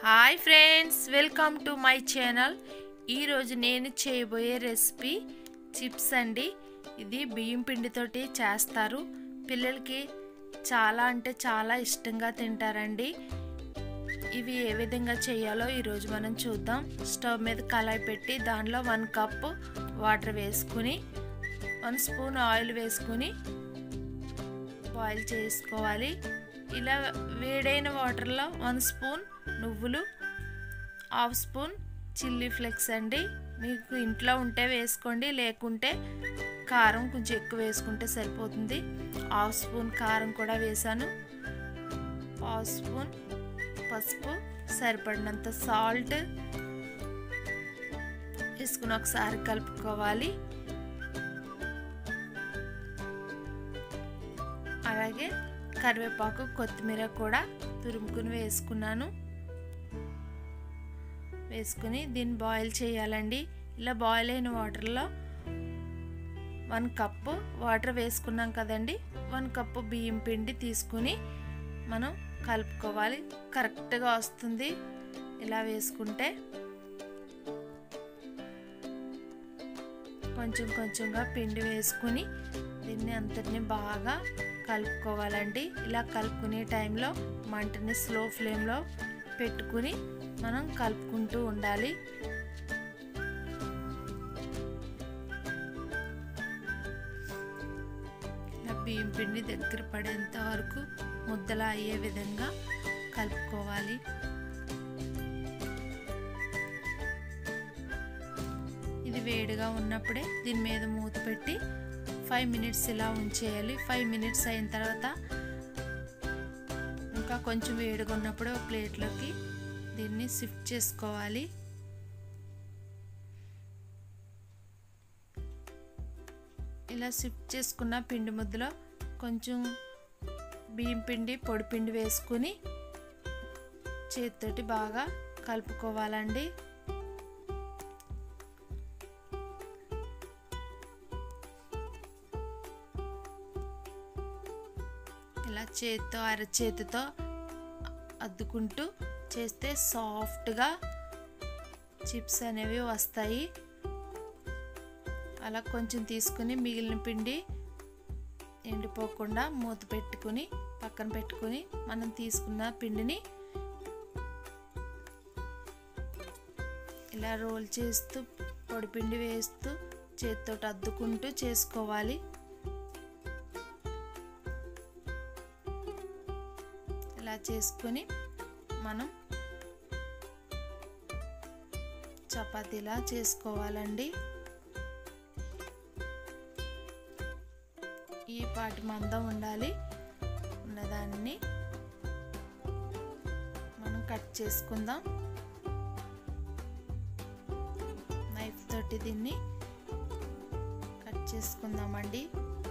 hi friends welcome to my channel ఈరోజు నేను చేయబోయే రెసిపీ చిప్స్ అండి ఇది బియ్యం పిండితోటి చేస్తారు పిల్లలకి చాలా అంటే చాలా ఇష్టంగా తింటారండి ఇవి ఏ విధంగా చేయాలో ఈరోజు మనం చూద్దాం స్టవ్ మీద కళాయి పెట్టి దానిలో వన్ కప్ వాటర్ వేసుకుని వన్ స్పూన్ ఆయిల్ వేసుకుని బాయిల్ చేసుకోవాలి ఇలా వేడైన వాటర్లో వన్ స్పూన్ నువ్వులు హాఫ్ స్పూన్ చిల్లీ ఫ్లేక్స్ అండి మీకు ఇంట్లో ఉంటే వేసుకోండి లేకుంటే కారం కొంచెం ఎక్కువ వేసుకుంటే సరిపోతుంది హాఫ్ స్పూన్ కారం కూడా వేసాను హాఫ్ స్పూన్ పసుపు సరిపడినంత సాల్ట్ వేసుకుని ఒకసారి కలుపుకోవాలి అలాగే కరివేపాకు కొత్తిమీర కూడా తురుముకుని వేసుకున్నాను వేసుకుని దీన్ని బాయిల్ చేయాలండి ఇలా బాయిల్ అయిన వాటర్లో వన్ కప్పు వాటర్ వేసుకున్నాం కదండి వన్ కప్పు బియ్యం పిండి తీసుకుని మనం కలుపుకోవాలి కరెక్ట్గా వస్తుంది ఇలా వేసుకుంటే కొంచెం కొంచెంగా పిండి వేసుకుని దీన్ని అంతటిని బాగా కలుపుకోవాలండి ఇలా కలుపుకునే టైంలో మంటని స్లో ఫ్లేమ్లో పెట్టుకుని మనం కలుపుకుంటూ ఉండాలి బియ్యం పిండి దగ్గర పడేంత వరకు ముద్దలా అయ్యే విధంగా కలుపుకోవాలి ఇది వేడిగా ఉన్నప్పుడే దీని మీద మూత పెట్టి ఫైవ్ మినిట్స్ ఇలా ఉంచేయాలి ఫైవ్ మినిట్స్ అయిన తర్వాత ఇంకా కొంచెం వేడిగా ఉన్నప్పుడు ఒక ప్లేట్లోకి దీన్ని షిఫ్ట్ చేసుకోవాలి ఇలా షిఫ్ట్ చేసుకున్న పిండి ముద్దలో కొంచెం బియ్యం పిండి పొడి పిండి వేసుకుని చేతితోటి బాగా కలుపుకోవాలండి ఇలా చేతితో అరచేతితో అద్దుకుంటూ చేస్తే సాఫ్ట్గా చిప్స్ అనేవి వస్తాయి అలా కొంచెం తీసుకుని మిగిలిన పిండి ఎండిపోకుండా మూత పెట్టుకుని పక్కన పెట్టుకుని మనం తీసుకున్న పిండిని ఇలా రోల్ చేస్తూ పొడిపిండి వేస్తూ చేతితో అద్దుకుంటూ చేసుకోవాలి ఇలా చేసుకొని మనం చపాతీలా చేసుకోవాలండి ఈ పాటి మందం ఉండాలి ఉన్నదాన్ని మనం కట్ చేసుకుందాం నైఫ్ తోటి దీన్ని కట్ చేసుకుందామండి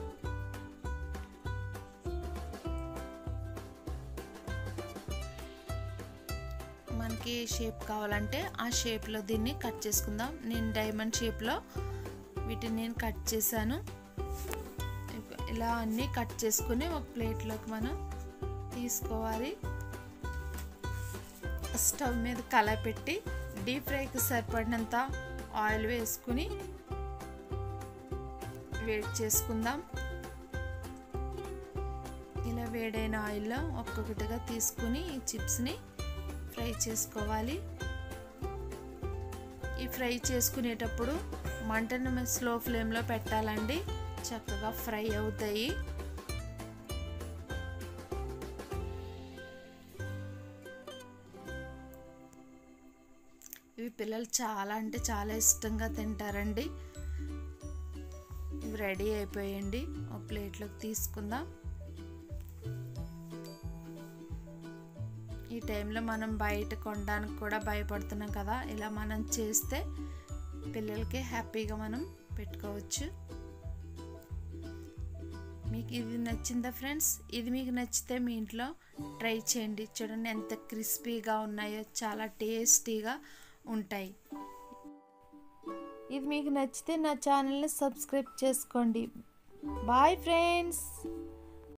మనకి ఏ షేప్ కావాలంటే ఆ షేప్లో దీన్ని కట్ చేసుకుందాం నేను డైమండ్ షేప్లో వీటిని నేను కట్ చేశాను ఇలా అన్నీ కట్ చేసుకుని ఒక ప్లేట్లోకి మనం తీసుకోవాలి స్టవ్ మీద కళాయి పెట్టి డీప్ ఫ్రైకి సరిపడినంత ఆయిల్ వేసుకుని వేడి చేసుకుందాం ఇలా వేడైన ఆయిల్లో ఒక్కొక్కటిగా తీసుకుని ఈ చిప్స్ని ఫ్రై చేసుకోవాలి ఈ ఫ్రై చేసుకునేటప్పుడు మంటను స్లో ఫ్లేమ్లో పెట్టాలండి చక్కగా ఫ్రై అవుతాయి ఇవి పిల్లలు చాలా అంటే చాలా ఇష్టంగా తింటారండి ఇవి రెడీ అయిపోయండి ఒక ప్లేట్లోకి తీసుకుందాం ఈ టైంలో మనం బయట కొనడానికి కూడా భయపడుతున్నాం కదా ఇలా మనం చేస్తే పిల్లలకి హ్యాపీగా మనం పెట్టుకోవచ్చు మీకు ఇది నచ్చిందా ఫ్రెండ్స్ ఇది మీకు నచ్చితే మీ ఇంట్లో ట్రై చేయండి చూడండి ఎంత క్రిస్పీగా ఉన్నాయో చాలా టేస్టీగా ఉంటాయి ఇది మీకు నచ్చితే నా ఛానల్ని సబ్స్క్రైబ్ చేసుకోండి బాయ్ ఫ్రెండ్స్